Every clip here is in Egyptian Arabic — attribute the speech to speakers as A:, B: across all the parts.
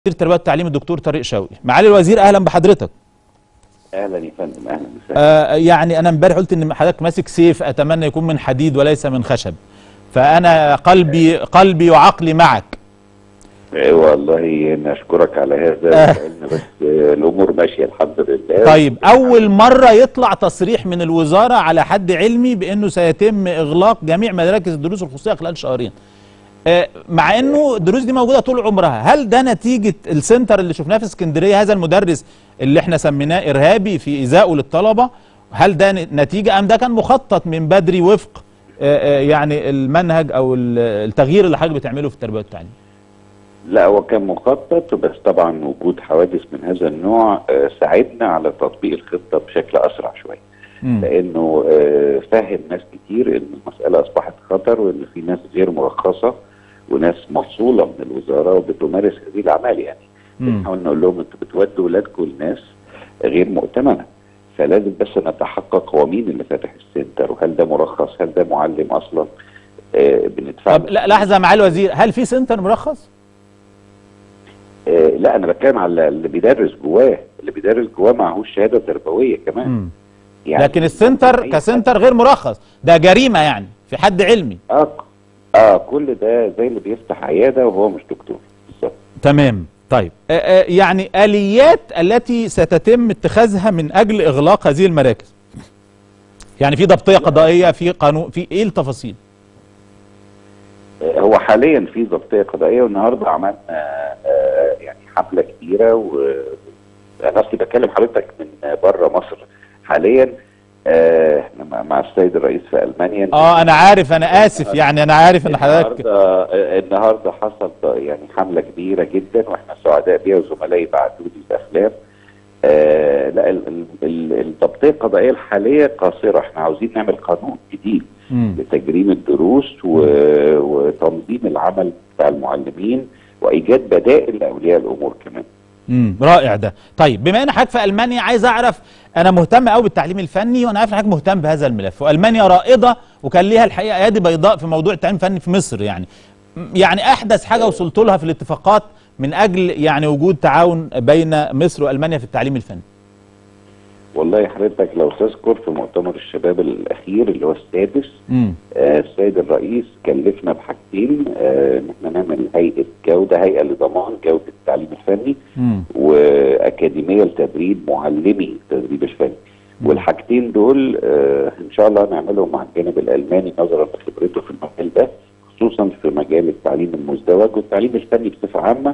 A: وزير التربيه والتعليم الدكتور طارق شوقي معالي الوزير اهلا بحضرتك
B: اهلا يا فندم اهلا وسهلا
A: آه يعني انا امبارح قلت ان حضرتك ماسك سيف اتمنى يكون من حديد وليس من خشب فانا قلبي قلبي وعقلي معك
B: إيه والله نشكرك على هذا
A: آه.
B: لأن بس آه، الامور ماشيه الحمد لله
A: طيب اول مره يطلع تصريح من الوزاره على حد علمي بانه سيتم اغلاق جميع مراكز الدروس الخصوصيه خلال شهرين آه، مع انه الدروس دي موجوده طول عمرها هل ده نتيجه السنتر اللي شفناه في اسكندريه هذا المدرس اللي احنا سميناه ارهابي في ايذائه للطلبه هل ده ن- نتيجه ام ده كان مخطط من بدري وفق آه، آه، يعني المنهج او ال- التغيير اللي حضرتك بتعمله في التربيه والتعليم
B: لا هو كان مخطط بس طبعا وجود حوادث من هذا النوع آه، ساعدنا على تطبيق الخطه بشكل اسرع شويه
A: مم.
B: لانه آه، فهم ناس كتير ان المساله اصبحت خطر وان في ناس غير مرخصه وناس مفصوله من الوزاره وبتمارس هذه الاعمال يعني
A: مم.
B: بنحاول نقول لهم انتوا بتودوا ولادكم لناس غير مؤتمنه فلازم بس نتحقق هو مين اللي فاتح السنتر وهل ده مرخص هل ده معلم اصلا آه بندفع
A: طب لا لحظه معالي الوزير هل في سنتر مرخص؟
B: آه لا انا بتكلم على اللي بيدرس جواه اللي بيدرس جواه معهوش شهاده تربويه كمان
A: مم.
B: يعني
A: لكن السنتر
B: أي
A: كسنتر غير مرخص ده جريمه يعني في حد علمي
B: اه اه كل ده زي اللي بيفتح عياده وهو مش دكتور بالظبط
A: تمام طيب آه، آه، يعني اليات التي ستتم اتخاذها من اجل اغلاق هذه المراكز يعني في ضبطيه قضائيه في قانون في ايه التفاصيل
B: آه، هو حاليا في ضبطيه قضائيه والنهارده عملنا آه، يعني حمله كبيره و انا اصلي بكلم حضرتك من بره مصر حاليا آه، احنا مع- مع السيد الرئيس في المانيا
A: اه انا عارف انا اسف يعني انا عارف ان حضرتك
B: النهارده آه، النهارده حصل يعني حمله كبيره جدا واحنا سعداء بيها وزملائي بعتوا لي الافلام آه لا ال- ال- ال- الضبطيه القضائيه الحاليه قاصره احنا عاوزين نعمل قانون جديد
A: مم.
B: لتجريم الدروس و... وتنظيم العمل بتاع المعلمين وايجاد بدائل لاولياء الامور كمان
A: امم رائع ده طيب بما ان حضرتك في المانيا عايز اعرف انا مهتم قوي بالتعليم الفني وانا عارف ان حضرتك مهتم بهذا الملف والمانيا رائده وكان ليها الحقيقه ايادي بيضاء في موضوع التعليم الفني في مصر يعني م- يعني احدث حاجه وصلت لها في الاتفاقات من اجل يعني وجود تعاون بين مصر والمانيا في التعليم الفني
B: والله حضرتك لو تذكر في مؤتمر الشباب الاخير اللي هو السادس
A: امم
B: آه، السيد الرئيس كلفنا بحاجتين آه، ان احنا نعمل هيئه جوده هيئه لضمان جوده التعليم الفني
A: امم
B: واكاديميه لتدريب معلمي التدريب الفني والحاجتين دول آه، ان شاء الله نعملهم مع الجانب الالماني نظرا لخبرته في المجال ده خصوصا في مجال التعليم المزدوج والتعليم الفني بصفه عامه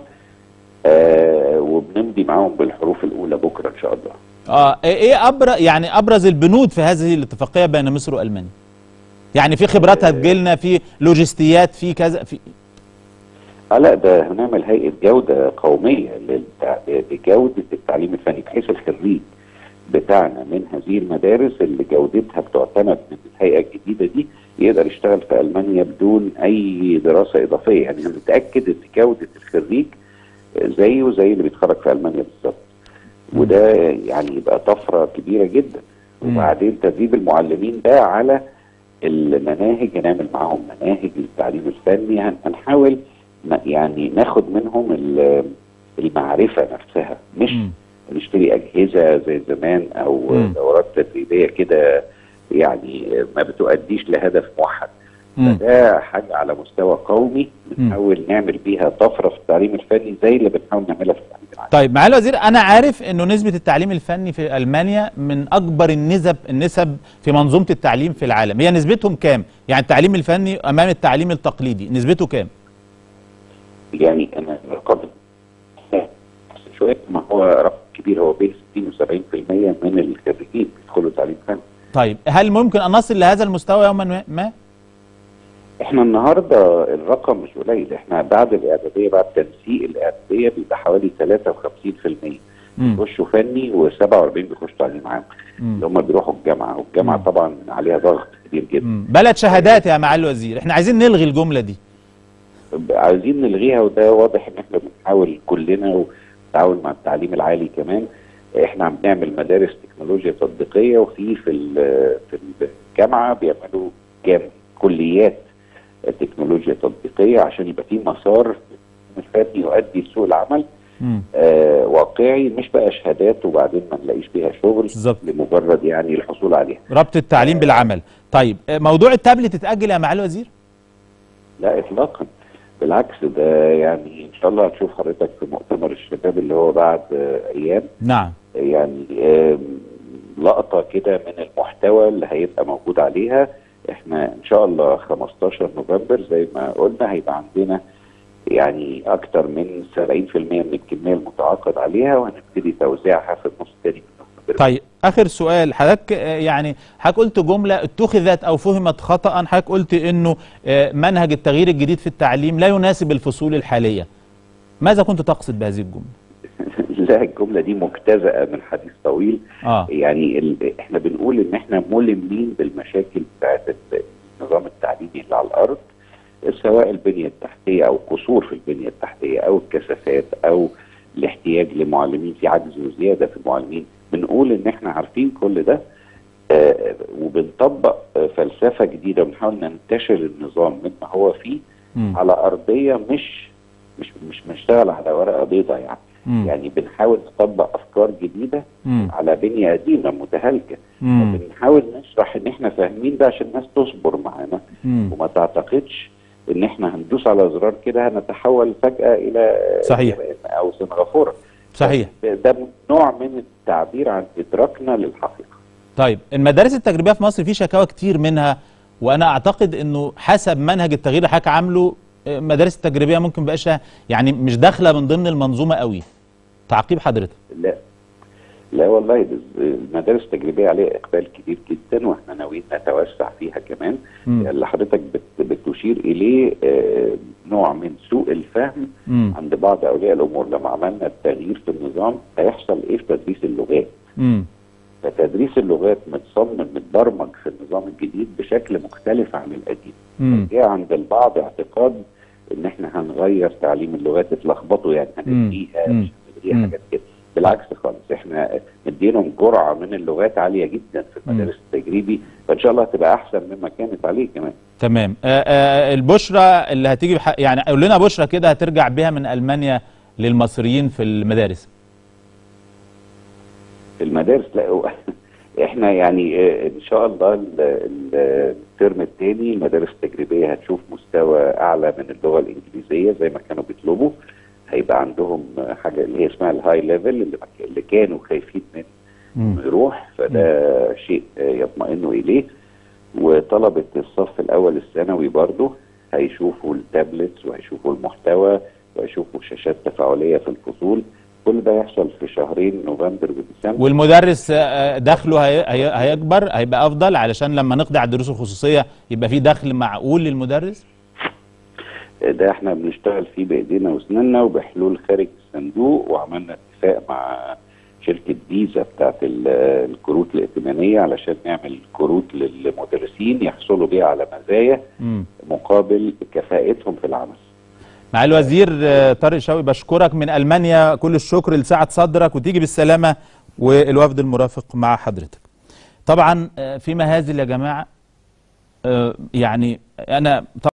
B: آه وبنمضي معاهم بالحروف الاولى بكره ان شاء الله
A: اه ايه ابرز يعني ابرز البنود في هذه الاتفاقيه بين مصر والمانيا يعني في خبرات هتجيلنا في لوجستيات في كذا في
B: اه لا ده هنعمل هيئه جوده قوميه للتع- لجوده التعليم الفني بحيث الخريج بتاعنا من هذه المدارس اللي جودتها بتعتمد من الهيئه الجديده دي يقدر يشتغل في المانيا بدون اي دراسه اضافيه يعني نتاكد ان جوده الخريج زيه زي اللي بيتخرج في المانيا بالظبط وده يعني يبقى طفره كبيره جدا
A: مم.
B: وبعدين تدريب المعلمين ده على المناهج هنعمل معاهم مناهج للتعليم الفني هن- هنحاول ن- يعني ناخد منهم ال- المعرفه نفسها مش
A: مم.
B: نشتري اجهزه زي زمان او
A: مم.
B: دورات تدريبيه كده يعني ما بتؤديش لهدف موحد
A: مم.
B: فده حاجه على مستوى قومي
A: مم.
B: بنحاول نعمل بيها طفره في التعليم الفني زي اللي بنحاول نعملها في التعليم العام
A: طيب معالي الوزير انا عارف انه نسبه التعليم الفني في المانيا من اكبر النسب النسب في منظومه التعليم في العالم هي نسبتهم كام يعني التعليم الفني امام التعليم التقليدي نسبته كام
B: يعني انا رقم شويه ما هو رقم كبير هو بين 60 و70% من الخريجين بيدخلوا تعليم فني
A: طيب هل ممكن ان نصل لهذا المستوى يوما ما- ما
B: احنا النهارده الرقم مش قليل احنا بعد الاعداديه بعد تنسيق الاعداديه بيبقى حوالي 53%
A: مم.
B: بيخشوا فني و47 بيخشوا تعليم عام
A: مم.
B: اللي هم بيروحوا الجامعه والجامعه
A: مم.
B: طبعا عليها ضغط كبير جدا
A: مم. بلد شهادات يا معالي الوزير احنا عايزين نلغي الجمله دي
B: عايزين نلغيها وده واضح ان احنا بنحاول كلنا والتعاون مع التعليم العالي كمان احنا عم بنعمل مدارس تكنولوجيا تطبيقيه وفي في ال- في الجامعه بيعملوا جام كليات تكنولوجيا تطبيقيه عشان يبقى في مسار فني يؤدي لسوق العمل
A: مم.
B: آه واقعي مش بقى شهادات وبعدين ما نلاقيش بيها شغل
A: بالظبط.
B: لمجرد يعني الحصول عليها
A: ربط التعليم بالعمل طيب آه، موضوع التابلت اتاجل يا معالي الوزير
B: لا اطلاقا بالعكس ده يعني ان شاء الله هتشوف حضرتك في مؤتمر الشباب اللي هو بعد آه ايام
A: نعم
B: يعني آم، لقطه كده من المحتوى اللي هيبقى موجود عليها احنا ان شاء الله 15 نوفمبر زي ما قلنا هيبقى عندنا يعني اكتر من 70% من الكميه المتعاقد عليها وهنبتدي توزيعها في النص الثاني من نوفمبر
A: طيب اخر سؤال حضرتك آه، يعني حضرتك قلت جمله اتخذت او فهمت خطا حضرتك قلت انه آه، منهج التغيير الجديد في التعليم لا يناسب الفصول الحاليه ماذا كنت تقصد بهذه الجمله
B: لا الجمله دي مجتزأه من حديث طويل
A: اه
B: يعني ال... احنا بنقول ان احنا ملمين بالمشاكل بتاعت النظام التعليمي اللي على الارض سواء البنيه التحتيه او قصور في البنيه التحتيه او الكثافات او الاحتياج لمعلمين في عجز وزياده في المعلمين بنقول ان احنا عارفين كل ده آه وبنطبق آه فلسفه جديده بنحاول ننتشر النظام مما هو فيه
A: مم.
B: على ارضيه مش مش مش بنشتغل على ورقه بيضاء يعني
A: مم.
B: يعني بنحاول نطبق افكار جديده
A: مم.
B: على بنيه قديمه متهالكه
A: مم.
B: بنحاول نشرح ان احنا فاهمين ده عشان الناس تصبر معانا
A: مم.
B: وما تعتقدش ان احنا هندوس على زرار كده هنتحول فجاه الى
A: صحيح.
B: اليابان او سنغافوره
A: صحيح
B: ده نوع من التعبير عن ادراكنا للحقيقه
A: طيب المدارس التجريبيه في مصر في شكاوى كتير منها وانا اعتقد انه حسب منهج التغيير اللي حضرتك عامله آه، المدارس التجريبيه ممكن بقاش يعني مش داخله من ضمن المنظومه قوي تعقيب حضرتك
B: لا لا والله بز- المدارس التجريبيه عليها اقبال كبير جدا واحنا ناويين نتوسع فيها كمان
A: مم.
B: اللي حضرتك بت- بتشير اليه آه، نوع من سوء الفهم
A: مم.
B: عند بعض اولياء الامور لما عملنا التغيير في النظام هيحصل ايه في تدريس اللغات
A: مم.
B: فتدريس اللغات متصمم متبرمج في النظام الجديد بشكل مختلف عن القديم
A: مم.
B: جاء عند البعض اعتقاد ان احنا هنغير تعليم اللغات اتلخبطوا يعني هنديها
A: مم.
B: مش هنديها
A: مم.
B: حاجات كده بالعكس خالص احنا مدينهم جرعه من اللغات عاليه جدا في المدارس التجريبي فان شاء الله هتبقى احسن مما كانت عليه كمان
A: تمام آه آه البشرى اللي هتيجي بح... يعني قول لنا بشرى كده هترجع بيها من المانيا للمصريين في المدارس
B: في المدارس لا هو احنا يعني آه، ان شاء الله ال- ال- الترم الثاني المدارس التجريبيه هتشوف مستوى اعلى من اللغه الانجليزيه زي ما كانوا بيطلبوا هيبقى عندهم آه، حاجه اللي هي اسمها الهاي ليفل اللي, ما ك- اللي كانوا خايفين منه
A: مم.
B: يروح فده شيء آه، يطمئنوا اليه وطلبه الصف الاول الثانوي برضه هيشوفوا التابلتس وهيشوفوا المحتوى وهيشوفوا شاشات تفاعليه في الفصول كل ده يحصل في شهرين نوفمبر وديسمبر
A: والمدرس آه، دخله هي... هي... هيكبر هيبقى افضل علشان لما نقضي على الدروس الخصوصيه يبقى في دخل معقول للمدرس
B: ده احنا بنشتغل فيه بايدينا واسناننا وبحلول خارج الصندوق وعملنا اتفاق مع شركه فيزا بتاعت ال- الكروت الائتمانيه علشان نعمل كروت للمدرسين يحصلوا بيها على مزايا
A: مم.
B: مقابل كفاءتهم في العمل.
A: مع الوزير آه، طارق شوقي بشكرك من المانيا كل الشكر لسعه صدرك وتيجي بالسلامه والوفد المرافق مع حضرتك. طبعا آه، في مهازل يا جماعه آه، يعني انا